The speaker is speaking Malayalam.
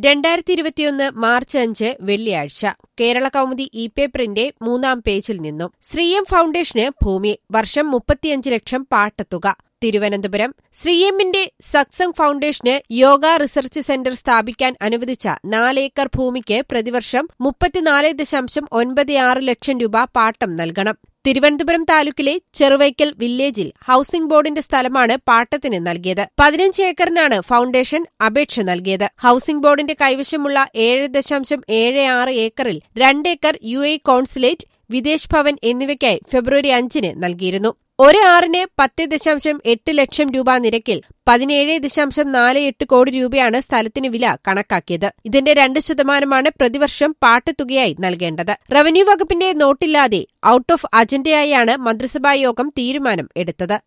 രണ്ടായിരത്തി ഇരുപത്തിയൊന്ന് മാർച്ച് അഞ്ച് വെള്ളിയാഴ്ച കേരള കൗമുദി ഇ പേപ്പറിന്റെ മൂന്നാം പേജിൽ നിന്നും ശ്രീഎം ഫൗണ്ടേഷന് ഭൂമി വർഷം മുപ്പത്തിയഞ്ച് ലക്ഷം പാട്ടത്തുക തിരുവനന്തപുരം ശ്രീഎമ്മിന്റെ സത്സംഗ് ഫൗണ്ടേഷന് യോഗ റിസർച്ച് സെന്റർ സ്ഥാപിക്കാൻ അനുവദിച്ച നാലേക്കർ ഭൂമിക്ക് പ്രതിവർഷം മുപ്പത്തിനാല് ദശാംശം ഒൻപത് ആറ് ലക്ഷം രൂപ പാട്ടം നൽകണം തിരുവനന്തപുരം താലൂക്കിലെ ചെറുവൈക്കൽ വില്ലേജിൽ ഹൌസിംഗ് ബോർഡിന്റെ സ്ഥലമാണ് പാട്ടത്തിന് നൽകിയത് പതിനഞ്ച് ഏക്കറിനാണ് ഫൗണ്ടേഷൻ അപേക്ഷ നൽകിയത് ഹൌസിംഗ് ബോർഡിന്റെ കൈവശമുള്ള ഏഴ് ദശാംശം ഏഴ് ആറ് ഏക്കറിൽ രണ്ടേക്കർ U A consulate Videsh Bhavan എന്നിവയ്ക്കായി ഫെബ്രുവരി അഞ്ചിന് നൽകിയിരുന്നു ഒരു ആറിന് പത്ത് ദശാംശം എട്ട് ലക്ഷം രൂപ നിരക്കിൽ പതിനേഴ് ദശാംശം നാല് എട്ട് കോടി രൂപയാണ് സ്ഥലത്തിന് വില കണക്കാക്കിയത് ഇതിന്റെ രണ്ട് ശതമാനമാണ് പ്രതിവർഷം പാട്ടുതുകയായി നൽകേണ്ടത് റവന്യൂ വകുപ്പിന്റെ നോട്ടില്ലാതെ ഔട്ട് ഓഫ് അജണ്ടയായാണ് മന്ത്രിസഭാ യോഗം തീരുമാനം എടുത്തത്